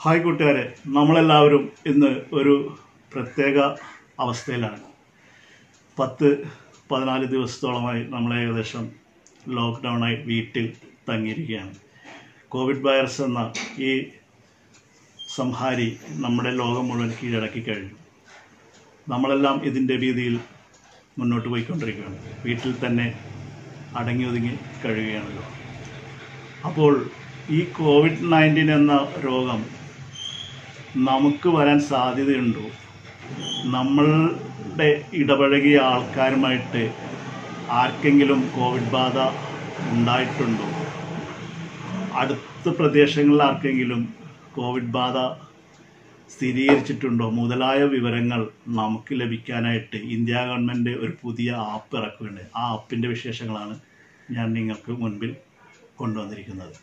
Hi കൂട്ടുകാരെ നമ്മളെല്ലാവരും ഇന്ന് ഒരു പ്രത്യേക അവസ്ഥയിലാണ് പത്ത് പതിനാല് ദിവസത്തോളമായി നമ്മൾ ഏകദേശം ലോക്ക്ഡൗണായി വീട്ടിൽ തങ്ങിയിരിക്കുകയാണ് കോവിഡ് വൈറസ് എന്ന ഈ സംഹാരി നമ്മുടെ ലോകം മുഴുവൻ കീഴടക്കി കഴിഞ്ഞു നമ്മളെല്ലാം ഇതിൻ്റെ ഭീതിയിൽ മുന്നോട്ട് പോയിക്കൊണ്ടിരിക്കുകയാണ് വീട്ടിൽ തന്നെ അടങ്ങി ഒതുങ്ങി കഴിയുകയാണല്ലോ അപ്പോൾ ഈ കോവിഡ് നയൻറ്റീൻ എന്ന രോഗം നമുക്ക് വരാൻ സാധ്യതയുണ്ടോ നമ്മളുടെ ഇടപഴകിയ ആൾക്കാരുമായിട്ട് ആർക്കെങ്കിലും കോവിഡ് ബാധ ഉണ്ടായിട്ടുണ്ടോ അടുത്ത പ്രദേശങ്ങളിൽ ആർക്കെങ്കിലും കോവിഡ് ബാധ സ്ഥിരീകരിച്ചിട്ടുണ്ടോ മുതലായ വിവരങ്ങൾ നമുക്ക് ലഭിക്കാനായിട്ട് ഇന്ത്യ ഗവൺമെൻറ് ഒരു പുതിയ ആപ്പ് ഇറക്കുന്നുണ്ട് ആ ആപ്പിൻ്റെ വിശേഷങ്ങളാണ് ഞാൻ നിങ്ങൾക്ക് മുൻപിൽ കൊണ്ടുവന്നിരിക്കുന്നത്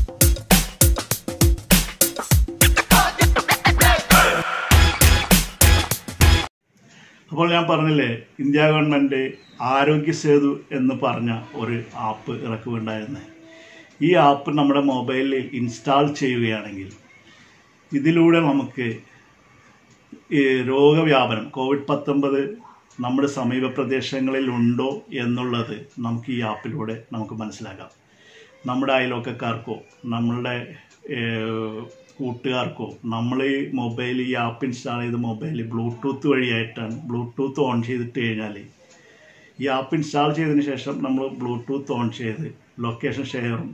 അപ്പോൾ ഞാൻ പറഞ്ഞില്ലേ ഇന്ത്യ ഗവൺമെൻറ് ആരോഗ്യ സേതു എന്ന് പറഞ്ഞ ഒരു ആപ്പ് ഇറക്കുകയുണ്ടായിരുന്നത് ഈ ആപ്പ് നമ്മുടെ മൊബൈലിൽ ഇൻസ്റ്റാൾ ചെയ്യുകയാണെങ്കിൽ ഇതിലൂടെ നമുക്ക് ഈ രോഗവ്യാപനം കോവിഡ് പത്തൊമ്പത് നമ്മുടെ സമീപ പ്രദേശങ്ങളിൽ ഉണ്ടോ എന്നുള്ളത് നമുക്ക് ഈ ആപ്പിലൂടെ നമുക്ക് മനസ്സിലാക്കാം നമ്മുടെ അയൽവക്കക്കാർക്കോ നമ്മളുടെ ഏഹ്, കൂട്ടുകാർക്കോ നമ്മൾ ഈ മൊബൈൽ ഈ ആപ്പ് ഇൻസ്റ്റാൾ ചെയ്ത മൊബൈൽ ബ്ലൂടൂത്ത് വഴിയായിട്ടാണ് ബ്ലൂടൂത്ത് ഓൺ ചെയ്തിട്ട് കഴിഞ്ഞാൽ ഈ ആപ്പ് ഇൻസ്റ്റാൾ ചെയ്തതിന് ശേഷം നമ്മൾ ബ്ലൂടൂത്ത് ഓൺ ചെയ്ത് ലൊക്കേഷൻ ഷെയറും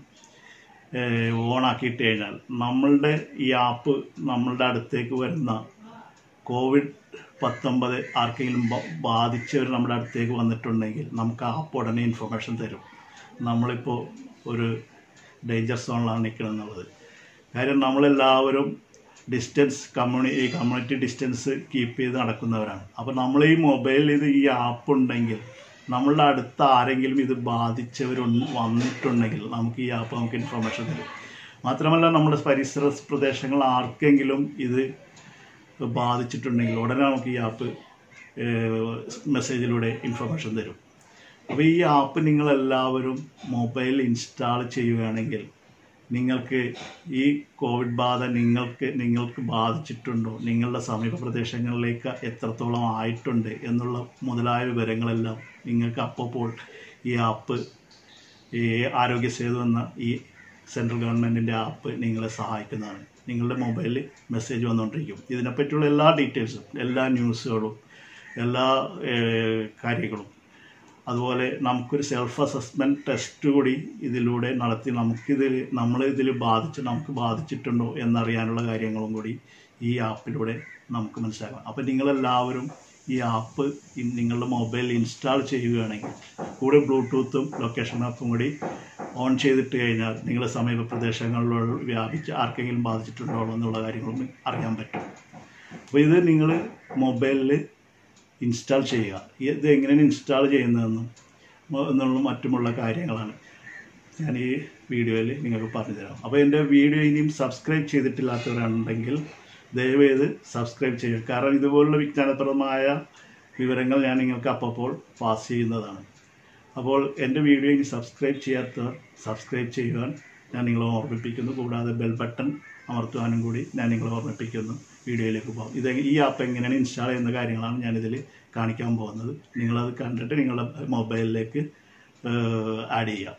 ഓൺ ആക്കിയിട്ട് കഴിഞ്ഞാൽ നമ്മളുടെ ഈ ആപ്പ് നമ്മളുടെ അടുത്തേക്ക് വരുന്ന കോവിഡ് പത്തൊമ്പത് ആർക്കെങ്കിലും ബ- ബാധിച്ചവർ നമ്മുടെ അടുത്തേക്ക് വന്നിട്ടുണ്ടെങ്കിൽ നമുക്ക് ആ ആപ്പ് ഉടനെ ഇൻഫർമേഷൻ തരും നമ്മളിപ്പോൾ ഒരു ഡേഞ്ചർ സോണിലാണ് നിൽക്കണം എന്നുള്ളത് കാര്യം നമ്മളെല്ലാവരും ഡിസ്റ്റൻസ് കമ്മ്യൂണി ഈ കമ്മ്യൂണിറ്റി ഡിസ്റ്റൻസ് കീപ്പ് ചെയ്ത് നടക്കുന്നവരാണ് അപ്പോൾ നമ്മൾ ഈ മൊബൈലിൽ ഇത് ഈ ആപ്പ് ഉണ്ടെങ്കിൽ നമ്മളുടെ അടുത്ത് ആരെങ്കിലും ഇത് ബാധിച്ചവർ വന്നിട്ടുണ്ടെങ്കിൽ നമുക്ക് ഈ ആപ്പ് നമുക്ക് ഇൻഫർമേഷൻ തരും മാത്രമല്ല നമ്മുടെ പരിസര പ്രദേശങ്ങളിൽ ആർക്കെങ്കിലും ഇത് ബാധിച്ചിട്ടുണ്ടെങ്കിൽ ഉടനെ നമുക്ക് ഈ ആപ്പ് മെസ്സേജിലൂടെ ഇൻഫർമേഷൻ തരും അപ്പോൾ ഈ ആപ്പ് നിങ്ങളെല്ലാവരും മൊബൈൽ ഇൻസ്റ്റാൾ ചെയ്യുകയാണെങ്കിൽ നിങ്ങൾക്ക് ഈ കോവിഡ് ബാധ നിങ്ങൾക്ക് നിങ്ങൾക്ക് ബാധിച്ചിട്ടുണ്ടോ നിങ്ങളുടെ സമീപ പ്രദേശങ്ങളിലേക്ക് എത്രത്തോളം ആയിട്ടുണ്ട് എന്നുള്ള മുതലായ വിവരങ്ങളെല്ലാം നിങ്ങൾക്ക് അപ്പോൾ ഈ ആപ്പ് ഈ ആരോഗ്യ സേതു എന്ന ഈ സെൻട്രൽ ഗവൺമെൻറ്റിൻ്റെ ആപ്പ് നിങ്ങളെ സഹായിക്കുന്നതാണ് നിങ്ങളുടെ മൊബൈലിൽ മെസ്സേജ് വന്നുകൊണ്ടിരിക്കും ഇതിനെപ്പറ്റിയുള്ള എല്ലാ ഡീറ്റെയിൽസും എല്ലാ ന്യൂസുകളും എല്ലാ ഏഹ്, കാര്യങ്ങളും അതുപോലെ നമുക്കൊരു സെൽഫ് അസസ്മെൻറ്റ് ടെസ്റ്റ് കൂടി ഇതിലൂടെ നടത്തി നമുക്കിതിൽ നമ്മൾ ഇതിൽ ബാധിച്ച് നമുക്ക് ബാധിച്ചിട്ടുണ്ടോ എന്നറിയാനുള്ള കാര്യങ്ങളും കൂടി ഈ ആപ്പിലൂടെ നമുക്ക് മനസ്സിലാക്കാം അപ്പോൾ നിങ്ങളെല്ലാവരും ഈ ആപ്പ് ഇൻ- നിങ്ങളുടെ മൊബൈലിൽ ഇൻസ്റ്റാൾ ചെയ്യുകയാണെങ്കിൽ കൂടെ ബ്ലൂടൂത്തും ലൊക്കേഷൻ മാപ്പും കൂടി ഓൺ ചെയ്തിട്ട് കഴിഞ്ഞാൽ നിങ്ങളുടെ സമീപ പ്രദേശങ്ങളിലുള്ള വ്യാപിച്ച് ആർക്കെങ്കിലും ബാധിച്ചിട്ടുണ്ടോ എന്നുള്ള കാര്യങ്ങളും അറിയാൻ പറ്റും അപ്പോൾ ഇത് നിങ്ങൾ മൊബൈലിൽ ഇൻസ്റ്റാൾ ചെയ്യുക ഇത് എങ്ങനെയാണ് ഇൻസ്റ്റാൾ ചെയ്യുന്നതെന്നും മ- എന്നുള്ള മറ്റുമുള്ള കാര്യങ്ങളാണ് ഞാൻ ഈ വീഡിയോയിൽ നിങ്ങൾക്ക് പറഞ്ഞു തരാം അപ്പോൾ എൻ്റെ വീഡിയോ ഇനിയും സബ്സ്ക്രൈബ് ചെയ്തിട്ടില്ലാത്തവരുണ്ടെങ്കിൽ ദയവേത് സബ്സ്ക്രൈബ് ചെയ്യുക കാരണം ഇതുപോലുള്ള വിജ്ഞാനപ്രദമായ വിവരങ്ങൾ ഞാൻ നിങ്ങൾക്ക് അപ്പോൾ പാസ് ചെയ്യുന്നതാണ് അപ്പോൾ എൻ്റെ വീഡിയോ ഇനി സബ്സ്ക്രൈബ് ചെയ്യാത്തവർ സബ്സ്ക്രൈബ് ചെയ്യുവാൻ ഞാൻ നിങ്ങളെ ഓർമ്മിപ്പിക്കുന്നു കൂടാതെ ബെൽ ബട്ടൺ അമർത്തുവാനും കൂടി ഞാൻ നിങ്ങളെ ഓർമ്മിപ്പിക്കുന്നു വീഡിയോയിലേക്ക് പോകാം ഇത് ഈ ആപ്പ് എങ്ങനെയാണ് ഇൻസ്റ്റാൾ ചെയ്യുന്ന കാര്യങ്ങളാണ് ഞാനിതിൽ കാണിക്കാൻ പോകുന്നത് നിങ്ങളത് കണ്ടിട്ട് നിങ്ങളുടെ മൊബൈലിലേക്ക് ആഡ് ചെയ്യാം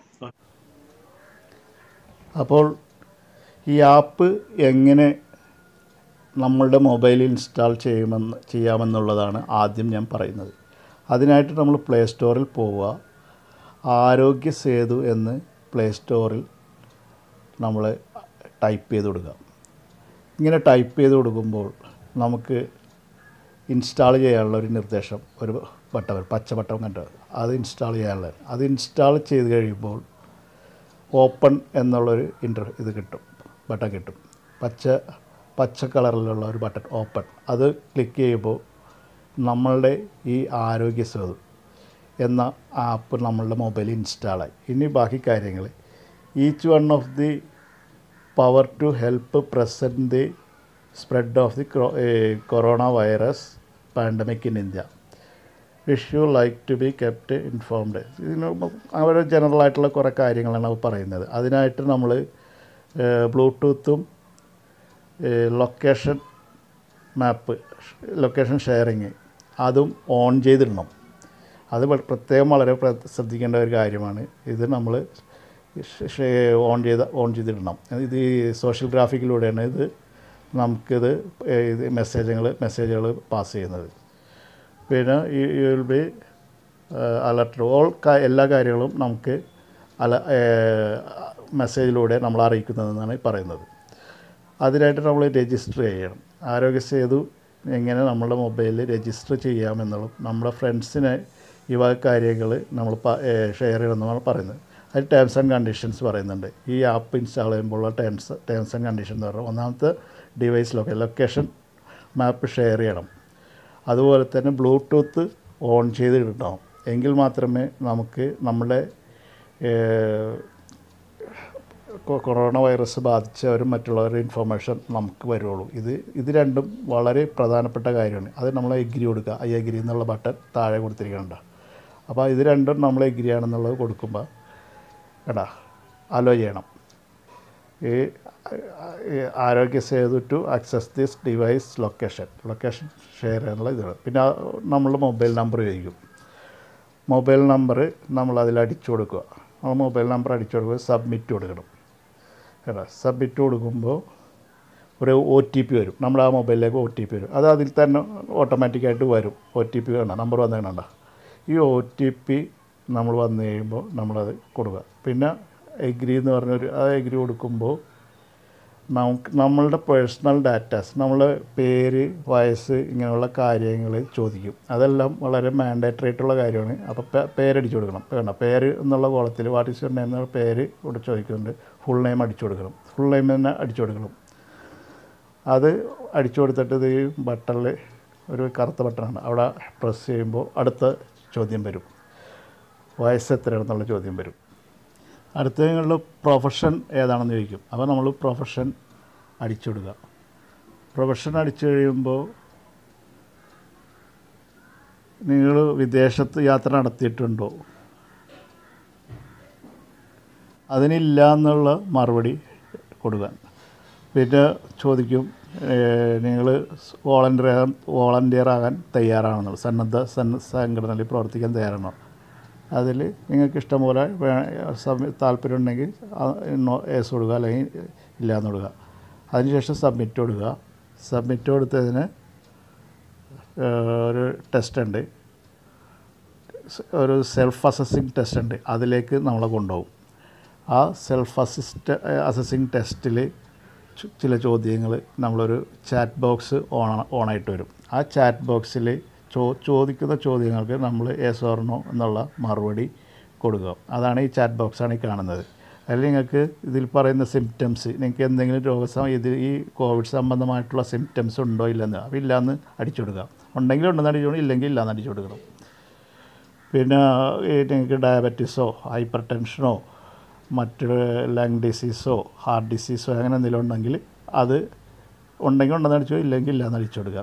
അപ്പോൾ ഈ ആപ്പ് എങ്ങനെ നമ്മളുടെ മൊബൈലിൽ ഇൻസ്റ്റാൾ ചെയ്യുമെന്ന് ചെയ്യാമെന്നുള്ളതാണ് ആദ്യം ഞാൻ പറയുന്നത് അതിനായിട്ട് നമ്മൾ പ്ലേ സ്റ്റോറിൽ പോവുക ആരോഗ്യ സേതു എന്ന് പ്ലേ സ്റ്റോറിൽ നമ്മൾ ടൈപ്പ് ചെയ്ത് കൊടുക്കുക ഇങ്ങനെ ടൈപ്പ് ചെയ്ത് കൊടുക്കുമ്പോൾ നമുക്ക് ഇൻസ്റ്റാൾ ചെയ്യാനുള്ള ഒരു നിർദ്ദേശം ഒരു ബട്ടൺ വരും. പച്ച ബട്ടൺ കണ്ടത് അത് ഇൻസ്റ്റാൾ ചെയ്യാനുള്ളത് അത് ഇൻസ്റ്റാൾ ചെയ്ത് കഴിയുമ്പോൾ ഓപ്പൺ എന്നുള്ളൊരു ഇൻ്റർ ഇത് കിട്ടും ബട്ടൺ കിട്ടും പച്ച പച്ച കളറിലുള്ള ഒരു ബട്ടൺ ഓപ്പൺ അത് ക്ലിക്ക് ചെയ്യുമ്പോൾ നമ്മളുടെ ഈ ആരോഗ്യ സേതു എന്ന ആപ്പ് നമ്മളുടെ മൊബൈലിൽ ഇൻസ്റ്റാളായി ഇനി ബാക്കി കാര്യങ്ങൾ each one of the power to help present the spread of the corona virus pandemic in India wish you like to be kept informed ഇതിന് അവർ ജനറൽ ആയിട്ടുള്ള കുറേ കാര്യങ്ങളാണ് അവർ പറയുന്നത് അതിനായിട്ട് നമ്മൾ ബ്ലൂടൂത്തും ലൊക്കേഷൻ മാപ്പ് ലൊക്കേഷൻ ഷെയറിങ് അതും ഓൺ ചെയ്തിടണം അത് വ- പ്രത്യേകം വളരെ പ്ര- ശ്രദ്ധിക്കേണ്ട ഒരു കാര്യമാണ് ഇത് നമ്മൾ ഓൺ ചെയ്ത ഓൺ ചെയ്തിടണം ഇത് ഈ സോഷ്യൽ ഗ്രാഫിക്കിലൂടെയാണ് ഇത് നമുക്കിത് ഏഹ് ഇത് മെസ്സേജുകൾ മെസ്സേജുകൾ പാസ് ചെയ്യുന്നത് പിന്നെ you will be alert all എല്ലാ കാര്യങ്ങളും നമുക്ക് അല മെസ്സേജിലൂടെ നമ്മൾ അറിയിക്കുന്നതെന്നാണ് പറയുന്നത് അതിനായിട്ട് നമ്മൾ രജിസ്റ്റർ ചെയ്യണം ആരോഗ്യ സേതു എങ്ങനെ നമ്മുടെ മൊബൈലിൽ രജിസ്റ്റർ ചെയ്യാമെന്നുള്ളതും നമ്മുടെ ഫ്രണ്ട്സിനെ ഈ വക കാര്യങ്ങൾ നമ്മൾ ഷെയർ ചെയ്യണമെന്നാണ് പറയുന്നത് അത് ടേംസ് ആൻഡ് കണ്ടീഷൻസ് പറയുന്നുണ്ട് ഈ ആപ്പ് ഇൻസ്റ്റാൾ ചെയ്യുമ്പോഴുള്ള ടേംസ് ടേംസ് ആൻഡ് കണ്ടീഷൻ എന്ന് പറഞ്ഞാൽ ഒന്നാമത്തെ ഡിവൈസ് ലൊക്കെ ലൊക്കേഷൻ മാപ്പ് ഷെയർ ചെയ്യണം അതുപോലെ തന്നെ ബ്ലൂടൂത്ത് ഓൺ ചെയ്ത് ഇടണം എങ്കിൽ മാത്രമേ നമുക്ക് നമ്മുടെ ഏഹ്, കൊ- കൊറോണ വൈറസ് ബാധിച്ചവരും മറ്റുള്ളവരുടെ ഇൻഫർമേഷൻ നമുക്ക് വരുള്ളൂ ഇത് ഇത് രണ്ടും വളരെ പ്രധാനപ്പെട്ട കാര്യമാണ് അത് നമ്മൾ എഗ്രി കൊടുക്കുക ഐ എഗ്രി എന്നുള്ള ബട്ടൺ താഴെ കൊടുത്തിരിക്കുന്നുണ്ട് അപ്പോൾ ഇത് രണ്ടും നമ്മൾ എഗ്രി ആണെന്നുള്ളത് കൊടുക്കുമ്പോൾ എടാ അലോ ചെയ്യണം ഈ ഈ Aarogya Setu to access this device location location share ചെയ്യാനുള്ള ഇതാണ് പിന്നെ നമ്മളുടെ മൊബൈൽ നമ്പർ ചോദിക്കും മൊബൈൽ നമ്പർ നമ്മൾ അതിൽ അടിച്ചു കൊടുക്കുക ആ മൊബൈൽ നമ്പർ അടിച്ചു കൊടുക്കുക സബ്മിറ്റ് കൊടുക്കണം കേട്ടോ സബ്മിറ്റ് കൊടുക്കുമ്പോൾ ഒരു ഒ ടി പി വരും നമ്മുടെ ആ മൊബൈലിലേക്ക് ഒ ടി പി വരും അത് അതിൽ തന്നെ ഓട്ടോമാറ്റിക്കായിട്ട് വരും ഒ ടി പി വേണ്ട നമ്പർ വന്നു കണ്ട ഈ ഒ ടി പി നമ്മൾ വന്നു കഴിയുമ്പോൾ നമ്മളത് കൊടുക്കുക പിന്നെ എഗ്രി എന്ന് പറഞ്ഞൊരു ആ എഗ്രി കൊടുക്കുമ്പോൾ നമുക്ക് നമ്മളുടെ പേഴ്സണൽ ഡാറ്റാസ് നമ്മളെ പേര് വയസ്സ് ഇങ്ങനെയുള്ള കാര്യങ്ങൾ ചോദിക്കും അതെല്ലാം വളരെ മാൻഡേറ്ററി ആയിട്ടുള്ള കാര്യമാണ് അപ്പോൾ പേ- പേരടിച്ചു കൊടുക്കണം വേണ്ട പേര് എന്നുള്ള കോളത്തിൽ വാട്ട് ഈസ് യുവർ നെയിം എന്നുള്ള പേര് ഇവിടെ ചോദിക്കുന്നുണ്ട് ഫുൾ നെയിം അടിച്ചു കൊടുക്കണം ഫുൾ നെയിം തന്നെ അടിച്ചു കൊടുക്കണം അത് അടിച്ചു കൊടുത്തിട്ട് ഇത് ഈ ബട്ടണിൽ ഒരു കറുത്ത ബട്ടണാണ് അവിടെ പ്രസ് ചെയ്യുമ്പോൾ അടുത്ത ചോദ്യം വരും വയസ്സ് എത്രയാണെന്നുള്ള ചോദ്യം വരും അടുത്ത നിങ്ങളുടെ പ്രൊഫഷൻ ഏതാണെന്ന് ചോദിക്കും അപ്പോൾ നമ്മൾ പ്രൊഫഷൻ അടിച്ചു കൊടുക്കുക പ്രൊഫഷൻ അടിച്ചു കഴിയുമ്പോൾ നിങ്ങൾ വിദേശത്ത് യാത്ര നടത്തിയിട്ടുണ്ടോ അതിനില്ല എന്നുള്ള മറുപടി കൊടുക്കാൻ പിന്നെ ചോദിക്കും നിങ്ങൾ വോളണ്ടിയർ ആകാൻ വോളണ്ടിയർ ആകാൻ തയ്യാറാണെന്നുള്ളത് സന്നദ്ധ സന്ന സംഘടനയിൽ പ്രവർത്തിക്കാൻ തയ്യാറാണോ അതിൽ നിങ്ങൾക്ക് ഇഷ്ടം പോലെ താല്പര്യം ഉണ്ടെങ്കിൽ എസ് കൊടുക്കുക അല്ലെങ്കിൽ ഇല്ല എന്ന് കൊടുക്കുക അതിനുശേഷം സബ്മിറ്റ് കൊടുക്കുക സബ്മിറ്റ് കൊടുത്തതിന് ഏഹ്, ഒരു ടെസ്റ്റ് ഉണ്ട് സ് ഒരു സെൽഫ് അസസിങ് ടെസ്റ്റ് ഉണ്ട് അതിലേക്ക് നമ്മളെ കൊണ്ടുപോകും ആ സെൽഫ് അസിസ്റ്റ് അസസിങ് ടെസ്റ്റിൽ ചില ചോദ്യങ്ങൾ നമ്മളൊരു ചാറ്റ് ബോക്സ് ഓൺ ഓണായിട്ട് വരും ആ ചാറ്റ് ബോക്സിൽ ചോ ചോദിക്കുന്ന ചോദ്യങ്ങൾക്ക് നമ്മൾ എസ് ഓർണോ എന്നുള്ള മറുപടി കൊടുക്കുക അതാണ് ഈ ചാറ്റ് ബോക്സാണ് ഈ കാണുന്നത് അതിൽ നിങ്ങൾക്ക് ഇതിൽ പറയുന്ന സിംറ്റംസ് നിങ്ങൾക്ക് എന്തെങ്കിലും രോഗസം ഇത് ഈ കോവിഡ് സംബന്ധമായിട്ടുള്ള സിംറ്റംസ് ഉണ്ടോ ഇല്ലെന്ന് അപ്പോൾ ഇല്ലയെന്ന് അടിച്ചു കൊടുക്കുക ഉണ്ടെങ്കിൽ ഉണ്ടെന്ന് അടിച്ചു കൊടുക്കണം ഇല്ലെങ്കിൽ ഇല്ലയെന്ന് അടിച്ചു കൊടുക്കണം പിന്നെ ഈ നിങ്ങൾക്ക് ഡയബറ്റീസോ ഹൈപ്പർ ടെൻഷനോ മറ്റ് ലങ് ഡിസീസോ ഹാർട്ട് ഡിസീസോ അങ്ങനെ എന്തെങ്കിലും ഉണ്ടെങ്കിൽ അത് ഉണ്ടെങ്കിൽ ഉണ്ടെന്ന് അടിച്ചു ഇല്ലെങ്കിൽ ഇല്ലയെന്ന് അടിച്ചു കൊടുക്കുക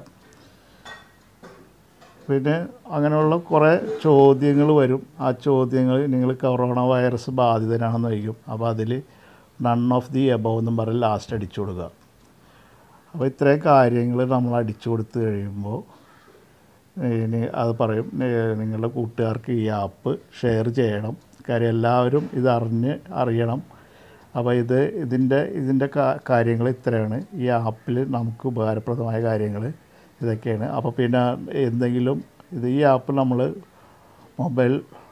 പിന്നെ അങ്ങനെയുള്ള കുറേ ചോദ്യങ്ങൾ വരും ആ ചോദ്യങ്ങൾ നിങ്ങൾ കൊറോണ വൈറസ് ബാധിതനാണെന്ന് ചോദിക്കും അപ്പോൾ അതിൽ നൺ ഓഫ് ദി എബവ് എന്നും പറഞ്ഞ് ലാസ്റ്റ് അടിച്ചു കൊടുക്കുക അപ്പോൾ ഇത്രയും കാര്യങ്ങൾ നമ്മൾ അടിച്ചു കൊടുത്തു കഴിയുമ്പോൾ ഇനി അത് പറയും ഏ, നിങ്ങളുടെ കൂട്ടുകാർക്ക് ഈ ആപ്പ് ഷെയർ ചെയ്യണം കാര്യം എല്ലാവരും ഇത് അറിഞ്ഞ് അറിയണം അപ്പോൾ ഇത് ഇതിൻ്റെ ഇതിൻ്റെ കാര്യങ്ങൾ ഇത്രയാണ് ഈ ആപ്പിൽ നമുക്ക് ഉപകാരപ്രദമായ കാര്യങ്ങൾ ഇതൊക്കെയാണ് അപ്പോൾ പിന്നെ എന്തെങ്കിലും ഇത് ഈ ആപ്പ് നമ്മൾ മൊബൈൽ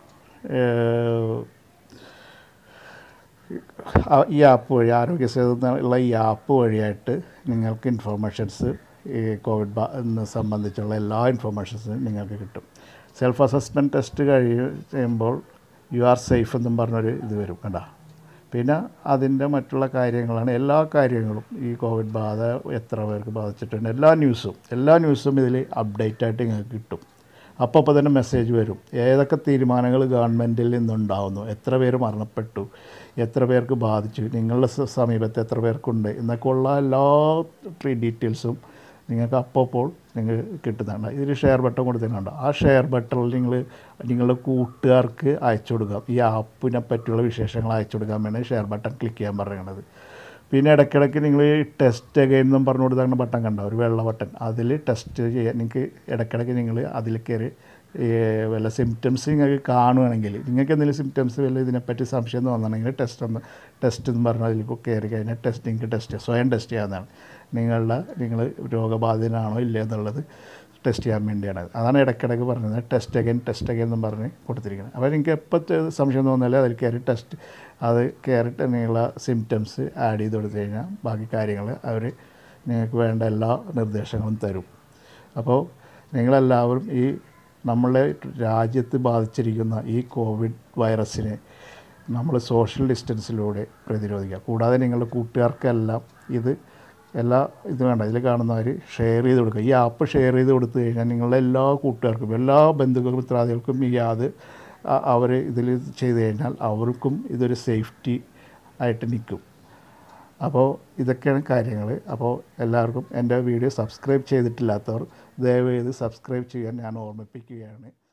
ആ- ഈ ആപ്പ് വഴി ആരോഗ്യ സേതു എന്നുള്ള ഈ ആപ്പ് വഴിയായിട്ട് നിങ്ങൾക്ക് ഇൻഫോർമേഷൻസ് ഈ കോവിഡ് ബാ എന്ന് സംബന്ധിച്ചുള്ള എല്ലാ ഇൻഫോർമേഷൻസും നിങ്ങൾക്ക് കിട്ടും സെൽഫ് അസസ്മെൻറ്റ് ടെസ്റ്റ് കഴിയ ചെയ്യുമ്പോൾ യു ആർ സേഫ് എന്നും പറഞ്ഞൊരു ഇത് വരും കണ്ട പിന്നെ അതിൻ്റെ മറ്റുള്ള കാര്യങ്ങളാണ് എല്ലാ കാര്യങ്ങളും ഈ കോവിഡ് ബാധ എത്ര പേർക്ക് ബാധിച്ചിട്ടുണ്ട് എല്ലാ ന്യൂസും എല്ലാ ന്യൂസും ഇതിൽ അപ്ഡേറ്റ് ആയിട്ട് നിങ്ങൾക്ക് കിട്ടും അപ്പോൾ അപ്പോൾ തന്നെ മെസ്സേജ് വരും ഏതൊക്കെ തീരുമാനങ്ങൾ ഗവൺമെൻറ്റിൽ നിന്നുണ്ടാവുന്നു എത്ര പേര് മരണപ്പെട്ടു എത്ര പേർക്ക് ബാധിച്ചു നിങ്ങളുടെ സ- സമീപത്ത് എത്ര പേർക്കുണ്ട് എന്നൊക്കെ ഉള്ള എല്ലാ ഡീറ്റെയിൽസും നിങ്ങൾക്ക് അപ്പോൾ നിങ്ങൾ കിട്ടുന്നതാണ് ഇതിൽ ഷെയർ ബട്ടൺ കൊടുത്തിട്ടുണ്ട് ആ ഷെയർ ബട്ടണിൽ നിങ്ങൾ നിങ്ങളുടെ കൂട്ടുകാർക്ക് അയച്ചു കൊടുക്കാം ഈ ആപ്പിനെ പറ്റിയുള്ള വിശേഷങ്ങൾ അയച്ചു കൊടുക്കാൻ വേണ്ടി ഷെയർ ബട്ടൺ ക്ലിക്ക് ചെയ്യാൻ പറയുന്നത് പിന്നെ ഇടയ്ക്കിടയ്ക്ക് നിങ്ങൾ ടെസ്റ്റ് അഗൈൻ എന്നും പറഞ്ഞു കൊടുത്താൽ ബട്ടൺ കണ്ട ഒരു വെള്ള ബട്ടൺ അതിൽ ടെസ്റ്റ് ചെയ്യാൻ നിങ്ങൾക്ക് ഇടയ്ക്കിടയ്ക്ക് നിങ്ങൾ അതിൽ കയറി ഈ വല്ല സിംറ്റംസ് നിങ്ങൾക്ക് കാണുകയാണെങ്കിൽ നിങ്ങൾക്ക് എന്തെങ്കിലും സിംറ്റംസ് വല്ല ഇതിനെപ്പറ്റി സംശയം തോന്നണമെങ്കിൽ ടെസ്റ്റ് ഒന്ന് ടെസ്റ്റ് എന്ന് പറഞ്ഞാൽ അതിൽ കയറി കഴിഞ്ഞാൽ ടെസ്റ്റ് നിങ്ങൾക്ക് ടെസ്റ്റ് സ്വയം ടെസ്റ്റ് ചെയ്യാവുന്നതാണ് നിങ്ങളുടെ നിങ്ങൾ രോഗബാധിതനാണോ ഇല്ലേ എന്നുള്ളത് ടെസ്റ്റ് ചെയ്യാൻ വേണ്ടിയാണ് അതാണ് ഇടയ്ക്കിടയ്ക്ക് പറഞ്ഞത് ടെസ്റ്റ് അഗൈൻ ടെസ്റ്റ് അഗൈൻ എന്നും പറഞ്ഞ് കൊടുത്തിരിക്കുന്നത് അപ്പോൾ നിങ്ങൾക്ക് എപ്പോൾ സംശയം തോന്നിയാലും അതിൽ കയറി ടെസ്റ്റ് അത് കയറിയിട്ട് നിങ്ങളെ സിംറ്റംസ് ആഡ് ചെയ്ത് കൊടുത്തു കഴിഞ്ഞാൽ ബാക്കി കാര്യങ്ങൾ അവർ നിങ്ങൾക്ക് വേണ്ട എല്ലാ നിർദ്ദേശങ്ങളും തരും അപ്പോൾ നിങ്ങളെല്ലാവരും ഈ നമ്മളെ രാജ്യത്ത് ബാധിച്ചിരിക്കുന്ന ഈ കോവിഡ് വൈറസിനെ നമ്മൾ സോഷ്യൽ ഡിസ്റ്റൻസിലൂടെ പ്രതിരോധിക്കുക കൂടാതെ നിങ്ങളുടെ കൂട്ടുകാർക്കെല്ലാം ഇത് എല്ലാ ഇത് വേണ്ട ഇതിൽ കാണുന്നവർ ഷെയർ ചെയ്ത് കൊടുക്കുക ഈ ആപ്പ് ഷെയർ ചെയ്ത് കൊടുത്തു കഴിഞ്ഞാൽ നിങ്ങളുടെ എല്ലാ കൂട്ടുകാർക്കും എല്ലാ ബന്ധുക്കൾ മിത്രാദികൾക്കും ഈ അത് അവർ ഇതിൽ ചെയ്ത് കഴിഞ്ഞാൽ അവർക്കും ഇതൊരു സേഫ്റ്റി ആയിട്ട് നിൽക്കും അപ്പോൾ ഇതൊക്കെയാണ് കാര്യങ്ങൾ അപ്പോൾ എല്ലാവർക്കും എൻ്റെ വീഡിയോ സബ്സ്ക്രൈബ് ചെയ്തിട്ടില്ലാത്തവർ ദയവേത് സബ്സ്ക്രൈബ് ചെയ്യാൻ ഞാൻ ഓർമ്മിപ്പിക്കുകയാണ്